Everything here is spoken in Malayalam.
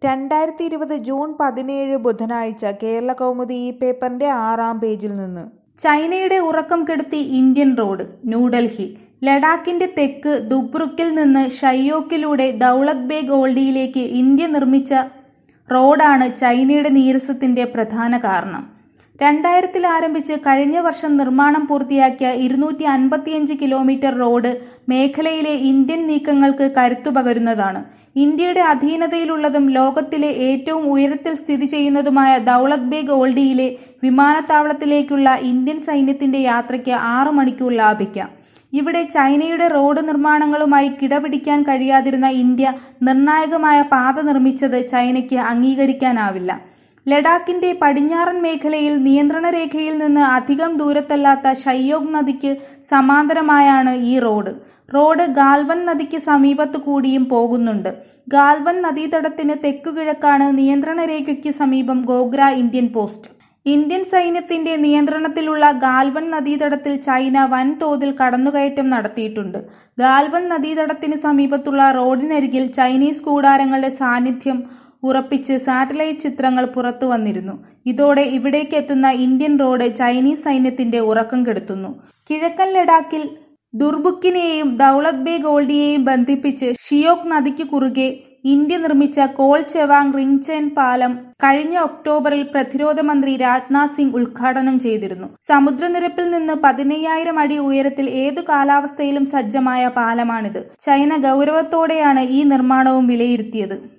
രണ്ടായിരത്തി ഇരുപത് ജൂൺ പതിനേഴ് ബുധനാഴ്ച കേരളകൗമുദി ഈ പേപ്പറിന്റെ ആറാം പേജിൽ നിന്ന് ചൈനയുടെ ഉറക്കം കെടുത്തി ഇന്ത്യൻ റോഡ് ന്യൂഡൽഹി ലഡാക്കിന്റെ തെക്ക് ദുബ്രുക്കിൽ നിന്ന് ഷയ്യോക്കിലൂടെ ദൗലത് ബേഗ് ഓൾഡിയിലേക്ക് ഇന്ത്യ നിർമ്മിച്ച റോഡാണ് ചൈനയുടെ നീരസത്തിന്റെ പ്രധാന കാരണം രണ്ടായിരത്തിൽ ആരംഭിച്ച് കഴിഞ്ഞ വർഷം നിർമ്മാണം പൂർത്തിയാക്കിയ ഇരുന്നൂറ്റി അൻപത്തിയഞ്ച് കിലോമീറ്റർ റോഡ് മേഖലയിലെ ഇന്ത്യൻ നീക്കങ്ങൾക്ക് കരുത്തു പകരുന്നതാണ് ഇന്ത്യയുടെ അധീനതയിലുള്ളതും ലോകത്തിലെ ഏറ്റവും ഉയരത്തിൽ സ്ഥിതി ചെയ്യുന്നതുമായ ദൗലത് ബേഗ് ഓൾഡിയിലെ വിമാനത്താവളത്തിലേക്കുള്ള ഇന്ത്യൻ സൈന്യത്തിന്റെ യാത്രയ്ക്ക് ആറു മണിക്കൂർ ലാഭിക്കാം ഇവിടെ ചൈനയുടെ റോഡ് നിർമ്മാണങ്ങളുമായി കിടപിടിക്കാൻ കഴിയാതിരുന്ന ഇന്ത്യ നിർണായകമായ പാത നിർമ്മിച്ചത് ചൈനയ്ക്ക് അംഗീകരിക്കാനാവില്ല ലഡാക്കിന്റെ പടിഞ്ഞാറൻ മേഖലയിൽ നിയന്ത്രണ രേഖയിൽ നിന്ന് അധികം ദൂരത്തല്ലാത്ത ഷയ്യോഗ് നദിക്ക് സമാന്തരമായാണ് ഈ റോഡ് റോഡ് ഗാൽവൻ നദിക്ക് സമീപത്തു കൂടിയും പോകുന്നുണ്ട് ഗാൽവൻ നദീതടത്തിന് തെക്കുകിഴക്കാണ് നിയന്ത്രണ രേഖയ്ക്ക് സമീപം ഗോഗ്ര ഇന്ത്യൻ പോസ്റ്റ് ഇന്ത്യൻ സൈന്യത്തിന്റെ നിയന്ത്രണത്തിലുള്ള ഗാൽവൻ നദീതടത്തിൽ ചൈന വൻതോതിൽ കടന്നുകയറ്റം നടത്തിയിട്ടുണ്ട് ഗാൽവൻ നദീതടത്തിന് സമീപത്തുള്ള റോഡിനരികിൽ ചൈനീസ് കൂടാരങ്ങളുടെ സാന്നിധ്യം ഉറപ്പിച്ച് സാറ്റലൈറ്റ് ചിത്രങ്ങൾ പുറത്തു വന്നിരുന്നു ഇതോടെ ഇവിടേക്ക് എത്തുന്ന ഇന്ത്യൻ റോഡ് ചൈനീസ് സൈന്യത്തിന്റെ ഉറക്കം കെടുത്തുന്നു കിഴക്കൻ ലഡാക്കിൽ ദുർബുക്കിനെയും ദൗലത് ബേഗ് ഓൾഡിയെയും ബന്ധിപ്പിച്ച് ഷിയോക് നദിക്ക് കുറുകെ ഇന്ത്യ നിർമ്മിച്ച കോൾ ചെവാങ് റിങ്ചെൻ പാലം കഴിഞ്ഞ ഒക്ടോബറിൽ പ്രതിരോധ മന്ത്രി രാജ്നാഥ് സിംഗ് ഉദ്ഘാടനം ചെയ്തിരുന്നു സമുദ്രനിരപ്പിൽ നിന്ന് പതിനയ്യായിരം അടി ഉയരത്തിൽ ഏതു കാലാവസ്ഥയിലും സജ്ജമായ പാലമാണിത് ചൈന ഗൗരവത്തോടെയാണ് ഈ നിർമ്മാണവും വിലയിരുത്തിയത്